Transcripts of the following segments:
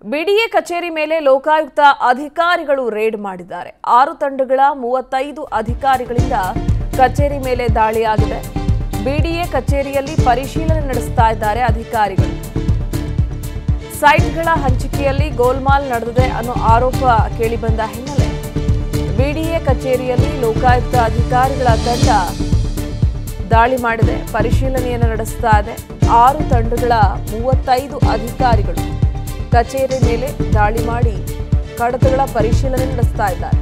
BDA ಕಚೇರಿ ಮೇಲೆ ಲೋಕಾಯುಕ್ತ ಅಧಿಕಾರಿಗಳು ರೇಡ್ ಮಾಡಿದ್ದಾರೆ ಆರು ತಂಡಗಳ ಮೂವತ್ತೈದು ಅಧಿಕಾರಿಗಳಿಂದ ಕಚೇರಿ ಮೇಲೆ ದಾಳಿಯಾಗಿದೆ ಬಿಡಿಎ ಕಚೇರಿಯಲ್ಲಿ ಪರಿಶೀಲನೆ ನಡೆಸ್ತಾ ಇದ್ದಾರೆ ಅಧಿಕಾರಿಗಳು ಸೈಟ್ಗಳ ಹಂಚಿಕೆಯಲ್ಲಿ ಗೋಲ್ಮಾಲ್ ನಡೆದಿದೆ ಅನ್ನೋ ಆರೋಪ ಕೇಳಿಬಂದ ಹಿನ್ನೆಲೆ ಬಿಡಿಎ ಕಚೇರಿಯಲ್ಲಿ ಲೋಕಾಯುಕ್ತ ಅಧಿಕಾರಿಗಳ ತಂಡ ದಾಳಿ ಮಾಡಿದೆ ಪರಿಶೀಲನೆಯನ್ನು ನಡೆಸ್ತಾ ಇದೆ ಆರು ತಂಡಗಳ ಮೂವತ್ತೈದು ಅಧಿಕಾರಿಗಳು ಕಚೇರಿ ಮೇಲೆ ದಾಳಿ ಮಾಡಿ ಕಡತಗಳ ಪರಿಶೀಲನೆ ನಡೆಸ್ತಾ ಇದ್ದಾರೆ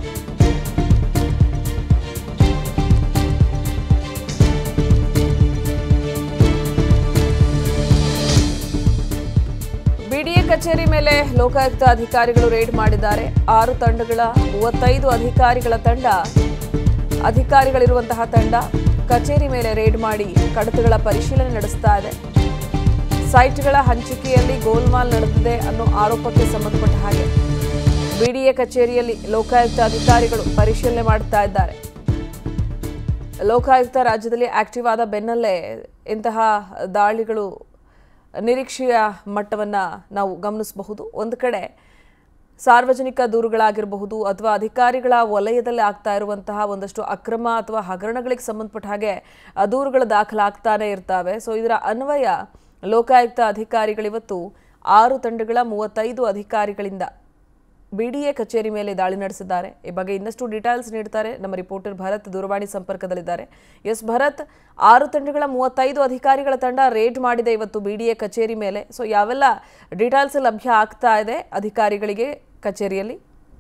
ಬಿಡಿಎ ಕಚೇರಿ ಮೇಲೆ ಲೋಕಾಯುಕ್ತ ಅಧಿಕಾರಿಗಳು ರೇಡ್ ಮಾಡಿದ್ದಾರೆ ಆರು ತಂಡಗಳ ಮೂವತ್ತೈದು ಅಧಿಕಾರಿಗಳ ತಂಡ ಅಧಿಕಾರಿಗಳಿರುವಂತಹ ತಂಡ ಕಚೇರಿ ಮೇಲೆ ರೇಡ್ ಮಾಡಿ ಕಡತಗಳ ಪರಿಶೀಲನೆ ನಡೆಸ್ತಾ ಇದೆ ಸೈಟ್ಗಳ ಹಂಚಿಕೆಯಲ್ಲಿ ಗೋಲ್ಮಾಲ್ ನಡೆದಿದೆ ಅನ್ನೋ ಆರೋಪಕ್ಕೆ ಸಂಬಂಧಪಟ್ಟ ಹಾಗೆ ಬಿಡಿಎ ಕಚೇರಿಯಲ್ಲಿ ಲೋಕಾಯುಕ್ತ ಅಧಿಕಾರಿಗಳು ಪರಿಶೀಲನೆ ಮಾಡ್ತಾ ಇದ್ದಾರೆ ಲೋಕಾಯುಕ್ತ ರಾಜ್ಯದಲ್ಲಿ ಆಕ್ಟಿವ್ ಆದ ಬೆನ್ನಲ್ಲೇ ಇಂತಹ ದಾಳಿಗಳು ನಿರೀಕ್ಷೆಯ ಮಟ್ಟವನ್ನು ನಾವು ಗಮನಿಸಬಹುದು ಒಂದು ಕಡೆ ಸಾರ್ವಜನಿಕ ದೂರುಗಳಾಗಿರಬಹುದು ಅಥವಾ ಅಧಿಕಾರಿಗಳ ವಲಯದಲ್ಲಿ ಆಗ್ತಾ ಇರುವಂತಹ ಒಂದಷ್ಟು ಅಕ್ರಮ ಅಥವಾ ಹಗರಣಗಳಿಗೆ ಸಂಬಂಧಪಟ್ಟ ಹಾಗೆ ಆ ದೂರುಗಳು ದಾಖಲಾಗ್ತಾನೆ ಇರ್ತವೆ ಸೊ ಇದರ ಅನ್ವಯ ಲೋಕಾಯುಕ್ತ ಅಧಿಕಾರಿಗಳಿವತ್ತು ಆರು ತಂಡಗಳ ಮೂವತ್ತೈದು ಅಧಿಕಾರಿಗಳಿಂದ ಬಿಡಿಎ ಕಚೇರಿ ಮೇಲೆ ದಾಳಿ ನಡೆಸಿದ್ದಾರೆ ಈ ಬಗ್ಗೆ ಇನ್ನಷ್ಟು ಡೀಟೇಲ್ಸ್ ನೀಡ್ತಾರೆ ನಮ್ಮ ರಿಪೋರ್ಟರ್ ಭರತ್ ದೂರವಾಣಿ ಸಂಪರ್ಕದಲ್ಲಿದ್ದಾರೆ ಎಸ್ ಭರತ್ ಆರು ತಂಡಗಳ ಮೂವತ್ತೈದು ಅಧಿಕಾರಿಗಳ ತಂಡ ರೇಡ್ ಮಾಡಿದೆ ಇವತ್ತು ಬಿಡಿಎ ಕಚೇರಿ ಮೇಲೆ ಸೊ ಯಾವೆಲ್ಲ ಡೀಟೇಲ್ಸ್ ಲಭ್ಯ ಆಗ್ತಾ ಇದೆ ಅಧಿಕಾರಿಗಳಿಗೆ ಕಚೇರಿಯಲ್ಲಿ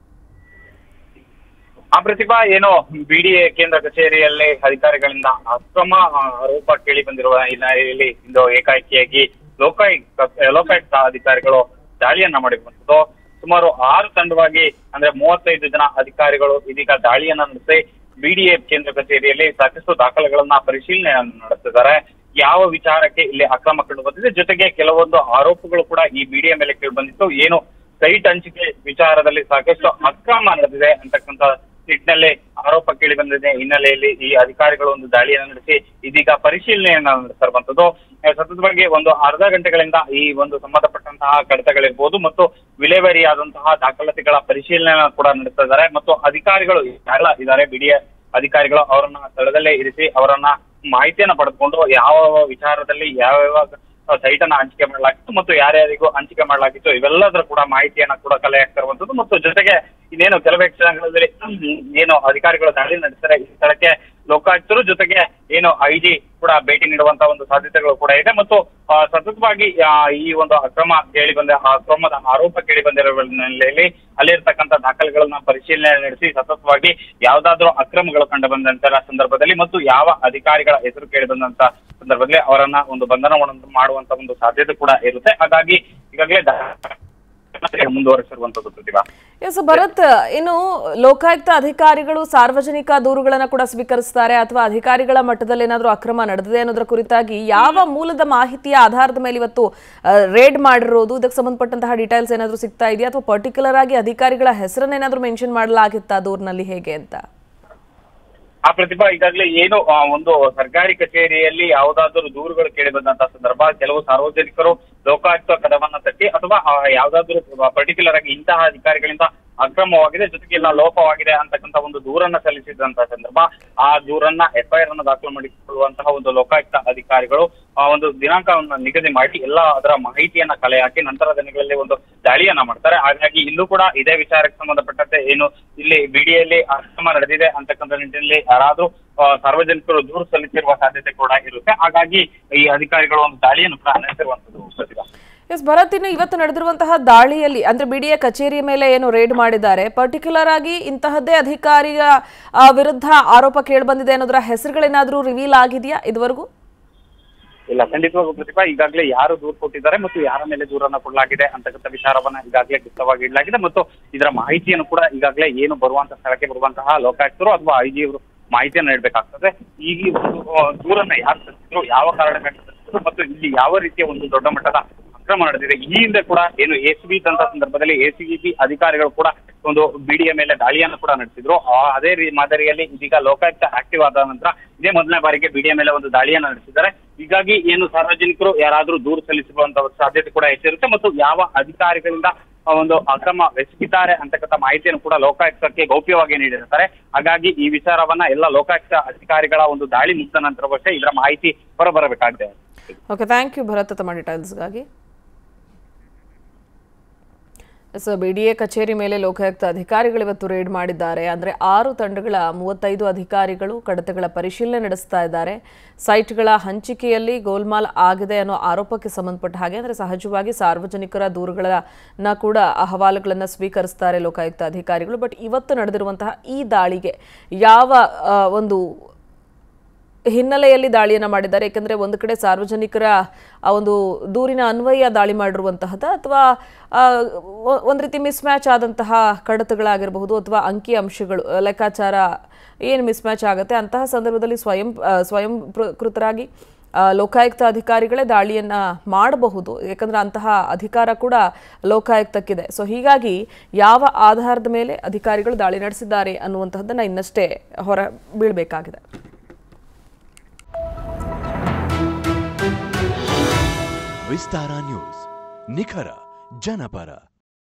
ಆ ಪ್ರತಿಭಾ ಏನು ಬಿಡಿಎ ಕೇಂದ್ರ ಕಚೇರಿಯಲ್ಲಿ ಅಧಿಕಾರಿಗಳಿಂದ ಅಕ್ರಮ ಆ, ಆರೋಪ ಕೇಳಿ ಬಂದಿರುವ ಹಿನ್ನೆಲೆಯಲ್ಲಿ ಇಂದು ಏಕಾಏಕಿಯಾಗಿ ಲೋಕಾಯುಕ್ತ ಲೋಕಾಯುಕ್ತ ಅಧಿಕಾರಿಗಳು ದಾಳಿಯನ್ನ ಮಾಡಿರುವಂತದ್ದು ಸುಮಾರು ಆರು ತಂಡವಾಗಿ ಅಂದ್ರೆ ಮೂವತ್ತೈದು ಜನ ಅಧಿಕಾರಿಗಳು ಇದೀಗ ದಾಳಿಯನ್ನ ನಡೆಸಿ ಬಿಡಿಎ ಕೇಂದ್ರ ಕಚೇರಿಯಲ್ಲಿ ಸಾಕಷ್ಟು ದಾಖಲೆಗಳನ್ನ ಪರಿಶೀಲನೆ ನಡೆಸಿದ್ದಾರೆ ಯಾವ ವಿಚಾರಕ್ಕೆ ಇಲ್ಲಿ ಅಕ್ರಮ ಕಂಡು ಬಂದಿದೆ ಜೊತೆಗೆ ಕೆಲವೊಂದು ಆರೋಪಗಳು ಕೂಡ ಈ ಬಿಡಿಎ ಮೇಲೆ ಕೇಳಿ ಬಂದಿತ್ತು ಏನು ಸೈಟ್ ಹಂಚಿಕೆ ವಿಚಾರದಲ್ಲಿ ಸಾಕಷ್ಟು ಅಕ್ರಮ ನಡೆದಿದೆ ಅಂತಕ್ಕಂಥ ನಿಟ್ಟಿನಲ್ಲಿ ಆರೋಪ ಕೇಳಿ ಬಂದಿದೆ ಹಿನ್ನೆಲೆಯಲ್ಲಿ ಈ ಅಧಿಕಾರಿಗಳು ಒಂದು ದಾಳಿಯನ್ನು ನಡೆಸಿ ಇದೀಗ ಪರಿಶೀಲನೆಯನ್ನ ನಡೆಸಿರುವಂತದ್ದು ಆ, ಸತತವಾಗಿ ಒಂದು ಅರ್ಧ ಗಂಟೆಗಳಿಂದ ಈ ಒಂದು ಸಂಬಂಧಪಟ್ಟಂತಹ ಕಡತಗಳಿರ್ಬೋದು ಮತ್ತು ವಿಲೇವಾರಿಯಾದಂತಹ ದಾಖಲಾತಿಗಳ ಪರಿಶೀಲನೆ ಕೂಡ ನಡೆಸ್ತಾ ಇದ್ದಾರೆ ಮತ್ತು ಅಧಿಕಾರಿಗಳು ಯಾರೆಲ್ಲ ಇದ್ದಾರೆ ಬಿಡಿಎ ಅಧಿಕಾರಿಗಳು ಅವರನ್ನ ಸ್ಥಳದಲ್ಲೇ ಇರಿಸಿ ಅವರನ್ನ ಮಾಹಿತಿಯನ್ನ ಪಡೆದುಕೊಂಡು ಯಾವ ವಿಚಾರದಲ್ಲಿ ಯಾವ ಸೈಟ್ ಅನ್ನ ಹಂಚಿಕೆ ಮಾಡಲಾಗಿತ್ತು ಮತ್ತು ಯಾರ್ಯಾರಿಗೂ ಹಂಚಿಕೆ ಮಾಡಲಾಗಿತ್ತು ಇವೆಲ್ಲದರ ಕೂಡ ಮಾಹಿತಿಯನ್ನ ಕೂಡ ಕಲೆ ಹಾಕ್ತಿರುವಂತದ್ದು ಮತ್ತು ಜೊತೆಗೆ ಇನ್ನೇನು ಕೆಲವೇ ಕ್ಷಣಗಳಲ್ಲಿ ಏನು ಅಧಿಕಾರಿಗಳು ದಾಳಿ ನಡೆಸ್ತಾರೆ ಈ ಸ್ಥಳಕ್ಕೆ ಲೋಕಾಯುಕ್ತರು ಜೊತೆಗೆ ಏನು ಐಜಿ ಕೂಡ ಭೇಟಿ ನೀಡುವಂತ ಒಂದು ಸಾಧ್ಯತೆಗಳು ಕೂಡ ಇದೆ ಮತ್ತು ಆ, ಸತತವಾಗಿ ಆ, ಈ ಒಂದು ಅಕ್ರಮ ಕೇಳಿ ಬಂದ ಆ ಅಕ್ರಮದ ಆರೋಪ ಕೇಳಿ ಬಂದಿರುವ ಹಿನ್ನೆಲೆಯಲ್ಲಿ ಅಲ್ಲಿರ್ತಕ್ಕಂಥ ದಾಖಲೆಗಳನ್ನ ಪರಿಶೀಲನೆ ನಡೆಸಿ ಸತತವಾಗಿ ಯಾವ್ದಾದ್ರು ಅಕ್ರಮಗಳು ಕಂಡು ಬಂದಂತ ಸಂದರ್ಭದಲ್ಲಿ ಮತ್ತು ಯಾವ ಅಧಿಕಾರಿಗಳ ಹೆಸರು ಕೇಳಿ ಬಂದಂತ ಸಂದರ್ಭದಲ್ಲಿ ಅವರನ್ನ ಒಂದು ಬಂಧನವನ್ನು ಮಾಡುವಂತ ಒಂದು ಸಾಧ್ಯತೆ ಕೂಡ ಇರುತ್ತೆ ಹಾಗಾಗಿ ಈಗಾಗಲೇ ದಾ- ಮುಂದುವರೆಸಿರುವಂತದ್ದು ಪ್ರತಿಭಾ ಎಸ್ ಭರತ್ ಇನ್ನು ಲೋಕಾಯುಕ್ತ ಅಧಿಕಾರಿಗಳು ಸಾರ್ವಜನಿಕ ದೂರುಗಳನ್ನ ಕೂಡ ಸ್ವೀಕರಿಸ್ತಾರೆ ಅಥವಾ ಅಧಿಕಾರಿಗಳ ಮಟ್ಟದಲ್ಲಿ ಏನಾದರೂ ಅಕ್ರಮ ನಡೆದಿದೆ ಅನ್ನೋದ್ರ ಕುರಿತಾಗಿ ಯಾವ ಮೂಲದ ಮಾಹಿತಿಯ ಆಧಾರದ ಮೇಲೆ ಇವತ್ತು ರೇಡ್ ಮಾಡಿರೋದು ಇದಕ್ಕೆ ಸಂಬಂಧಪಟ್ಟಂತಹ ಡೀಟೇಲ್ಸ್ ಏನಾದರೂ ಸಿಗ್ತಾ ಇದೆಯಾ ಅಥವಾ ಪರ್ಟಿಕ್ಯುಲರ್ ಆಗಿ ಅಧಿಕಾರಿಗಳ ಹೆಸರನ್ನ ಏನಾದರೂ ಮೆನ್ಷನ್ ಮಾಡಲಾಗಿತ್ತಾ ದೂರಿನಲ್ಲಿ ಹೇಗೆ ಅಂತ ಆ ಪ್ರತಿಭಾ ಈಗಾಗಲೇ ಏನು ಆ, ಒಂದು ಸರ್ಕಾರಿ ಕಚೇರಿಯಲ್ಲಿ ಯಾವುದಾದರೂ ದೂರುಗಳು ಕೇಳಿ ಬಂದಂತಹ ಸಂದರ್ಭ ಕೆಲವು ಸಾರ್ವಜನಿಕರು ಲೋಕಾಯುಕ್ತ ಕದವನ್ನ ತಟ್ಟಿ ಅಥವಾ ಆ, ಯಾವುದಾದ್ರೂ ಪರ್ಟಿಕ್ಯುಲರ್ ಆಗಿ ಇಂತಹ ಅಧಿಕಾರಿಗಳಿಂದ ಅಕ್ರಮವಾಗಿದೆ ಜೊತೆಗೆ ಇಲ್ಲ ಲೋಪವಾಗಿದೆ ಅಂತಕ್ಕಂಥ ಒಂದು ದೂರನ್ನ ಸಲ್ಲಿಸಿದಂತಹ ಸಂದರ್ಭ ಆ ದೂರನ್ನ ಎಫ್ಐಆರ್ ಅನ್ನು ದಾಖಲು ಮಾಡಿಕೊಳ್ಳುವಂತಹ ಒಂದು ಲೋಕಾಯುಕ್ತ ಅಧಿಕಾರಿಗಳು ಆ ಒಂದು ದಿನಾಂಕವನ್ನು ನಿಗದಿ ಮಾಡಿ ಎಲ್ಲ ಅದರ ಮಾಹಿತಿಯನ್ನ ಕಲೆ ಹಾಕಿ ನಂತರ ದಿನಗಳಲ್ಲಿ ಒಂದು ದಾಳಿಯನ್ನ ಮಾಡ್ತಾರೆ ಹಾಗಾಗಿ ಇಲ್ಲೂ ಕೂಡ ಇದೇ ವಿಚಾರಕ್ಕೆ ಸಂಬಂಧಪಟ್ಟಂತೆ ಏನು ಇಲ್ಲಿ ಬಿಡಿಯಲ್ಲಿ ಅಕ್ರಮ ನಡೆದಿದೆ ಅಂತಕ್ಕಂಥ ನಿಟ್ಟಿನಲ್ಲಿ ಯಾರಾದ್ರೂ ಆ, ಸಾರ್ವಜನಿಕರು ದೂರು ಸಲ್ಲಿಸಿರುವ ಸಾಧ್ಯತೆ ಕೂಡ ಇರುತ್ತೆ ಹಾಗಾಗಿ ಈ ಅಧಿಕಾರಿಗಳು ಒಂದು ದಾಳಿಯನ್ನು ಕೂಡ ನಡೆಸಿರುವಂತದ್ದು ಪ್ರತಿಭಾ ಎಸ್ ಭರತ್ ಇನ್ನು ಇವತ್ತು ನಡೆದಿರುವಂತಹ ದಾಳಿಯಲ್ಲಿ ಅಂದ್ರೆ ಬಿಡಿಎ ಕಚೇರಿಯ ಮೇಲೆ ಏನು ರೇಡ್ ಮಾಡಿದ್ದಾರೆ ಪರ್ಟಿಕ್ಯುಲರ್ ಆಗಿ ಇಂತಹದ್ದೇ ಅಧಿಕಾರಿಯ ಆ, ವಿರುದ್ಧ ಆರೋಪ ಕೇಳಿಬಂದಿದೆ ಅನ್ನೋದರ ಹೆಸರುಗಳೇನಾದರೂ ರಿವೀಲ್ ಆಗಿದೆಯಾ ಇದುವರೆಗೂ ಇಲ್ಲ ಖಂಡಿತವಾಗೂ ಪ್ರತಿಭಾ ಈಗಾಗಲೇ ಯಾರು ದೂರು ಕೊಟ್ಟಿದ್ದಾರೆ ಮತ್ತು ಯಾರ ಮೇಲೆ ದೂರನ್ನ ಕೊಡಲಾಗಿದೆ ಅಂತಕ್ಕಂಥ ವಿಚಾರವನ್ನ ಈಗಾಗಲೇ ಗುಪ್ತವಾಗಿ ಇಡಲಾಗಿದೆ ಮತ್ತು ಇದರ ಮಾಹಿತಿಯನ್ನು ಕೂಡ ಈಗಾಗಲೇ ಏನು ಬರುವಂತ ಸ್ಥಳಕ್ಕೆ ಬರುವಂತಹ ಲೋಕಾಯುಕ್ತರು ಅಥವಾ ಐಜಿ ಅವರು ಮಾಹಿತಿಯನ್ನು ನೀಡಬೇಕಾಗ್ತದೆ ಈ ಒಂದು ಆ, ದೂರನ್ನ ಯಾರು ಸಲ್ಲಿಸಿದ್ರು ಯಾವ ಕಾರಣಕ್ಕಾಗಿ ಸಲ್ಲಿಸಿದ್ರು ಮತ್ತು ಇಲ್ಲಿ ಯಾವ ರೀತಿಯ ಒಂದು ದೊಡ್ಡ ಮಟ್ಟದ ಅಕ್ರಮ ನಡೆದಿದೆ ಈ ಹಿಂದೆ ಕೂಡ ಏನು ಎಸ್ ಬಿ ತಂದ ಸಂದರ್ಭದಲ್ಲಿ ಎಸಿಬಿ ಅಧಿಕಾರಿಗಳು ಕೂಡ ಒಂದು ಬಿಡಿಯ ಮೇಲೆ ದಾಳಿಯನ್ನು ಕೂಡ ನಡೆಸಿದ್ರು ಆ ಅದೇ ರೀ ಮಾದರಿಯಲ್ಲಿ ಇದೀಗ ಲೋಕಾಯುಕ್ತ ಆಕ್ಟಿವ್ ಆದ ನಂತರ ಇದೇ ಮೊದಲನೇ ಬಾರಿಗೆ ಬಿಡಿಯ ಮೇಲೆ ಒಂದು ದಾಳಿಯನ್ನು ನಡೆಸಿದ್ದಾರೆ ಹೀಗಾಗಿ ಏನು ಸಾರ್ವಜನಿಕರು ಯಾರಾದ್ರೂ ದೂರು ಸಲ್ಲಿಸುವಂತ ಸಾಧ್ಯತೆ ಕೂಡ ಹೆಚ್ಚಿರುತ್ತೆ ಮತ್ತು ಯಾವ ಅಧಿಕಾರಿಗಳಿಂದ ಆ, ಒಂದು ಅಕ್ರಮ ಎಸಗಿದ್ದಾರೆ ಅಂತಕ್ಕಂಥ ಮಾಹಿತಿಯನ್ನು ಕೂಡ ಲೋಕಾಯುಕ್ತಕ್ಕೆ ಗೌಪ್ಯವಾಗಿ ನೀಡಿರ್ತಾರೆ ಹಾಗಾಗಿ ಈ ವಿಚಾರವನ್ನ ಎಲ್ಲ ಲೋಕಾಯುಕ್ತ ಅಧಿಕಾರಿಗಳ ಒಂದು ದಾಳಿ ಮುಕ್ತ ನಂತರವಷ್ಟೇ ಇದರ ಮಾಹಿತಿ ಹೊರಬರಬೇಕಾಗಿದೆ ಓಕೆ ಥ್ಯಾಂಕ್ ಯು ಭರತ್ ತಮ್ಮ ಡೀಟೇಲ್ಸ್ಗಾಗಿ ಸೊ ಬಿ ಡಿ ಎ ಕಚೇರಿ ಮೇಲೆ ಲೋಕಾಯುಕ್ತ ಅಧಿಕಾರಿಗಳು ಇವತ್ತು ರೇಡ್ ಮಾಡಿದ್ದಾರೆ ಅಂದರೆ ಆರು ತಂಡಗಳ ಮೂವತ್ತೈದು ಅಧಿಕಾರಿಗಳು ಕಡತಗಳ ಪರಿಶೀಲನೆ ನಡೆಸ್ತಾ ಇದ್ದಾರೆ ಸೈಟ್ಗಳ ಹಂಚಿಕೆಯಲ್ಲಿ ಗೋಲ್ಮಾಲ್ ಆಗಿದೆ ಅನ್ನೋ ಆರೋಪಕ್ಕೆ ಸಂಬಂಧಪಟ್ಟ ಹಾಗೆ ಅಂದರೆ ಸಹಜವಾಗಿ ಸಾರ್ವಜನಿಕರ ದೂರುಗಳನ್ನ ಕೂಡ ಅಹವಾಲುಗಳನ್ನು ಸ್ವೀಕರಿಸ್ತಾರೆ ಲೋಕಾಯುಕ್ತ ಅಧಿಕಾರಿಗಳು ಬಟ್ ಇವತ್ತು ನಡೆದಿರುವಂತಹ ಈ ದಾಳಿಗೆ ಯಾವ ಆ, ಒಂದು ಹಿನ್ನೆಲೆಯಲ್ಲಿ ದಾಳಿಯನ್ನು ಮಾಡಿದ್ದಾರೆ ಏಕೆಂದರೆ ಒಂದು ಕಡೆ ಸಾರ್ವಜನಿಕರ ಆ ಒಂದು ದೂರಿನ ಅನ್ವಯ ದಾಳಿ ಮಾಡಿರುವಂತಹದ ಅಥವಾ ಒಂದು ರೀತಿ ಮಿಸ್ ಮ್ಯಾಚ್ ಆದಂತಹ ಕಡತಗಳಾಗಿರಬಹುದು ಅಥವಾ ಅಂಕಿ ಅಂಶಗಳು ಆ, ಲೆಕ್ಕಾಚಾರ ಏನು ಮಿಸ್ ಮ್ಯಾಚ್ ಆಗುತ್ತೆ ಅಂತಹ ಸಂದರ್ಭದಲ್ಲಿ ಸ್ವಯಂ ಆ, ಸ್ವಯಂ ಪ್ರ- ಕೃತರಾಗಿ ಆ, ಲೋಕಾಯುಕ್ತ ಅಧಿಕಾರಿಗಳೇ ದಾಳಿಯನ್ನ ಮಾಡಬಹುದು ಯಾಕಂದ್ರೆ ಅಂತಹ ಅಧಿಕಾರ ಕೂಡ ಲೋಕಾಯುಕ್ತಕ್ಕಿದೆ ಸೊ ಹೀಗಾಗಿ ಯಾವ ಆಧಾರದ ಮೇಲೆ ಅಧಿಕಾರಿಗಳು ದಾಳಿ ನಡೆಸಿದ್ದಾರೆ ಅನ್ನುವಂತಹದ್ದನ್ನ ಇನ್ನಷ್ಟೇ ಹೊರ ಬೀಳಬೇಕಾಗಿದೆ ವಿಸ್ತಾರ ನ್ಯೂಸ್ ನಿಖರ ಜನಪರ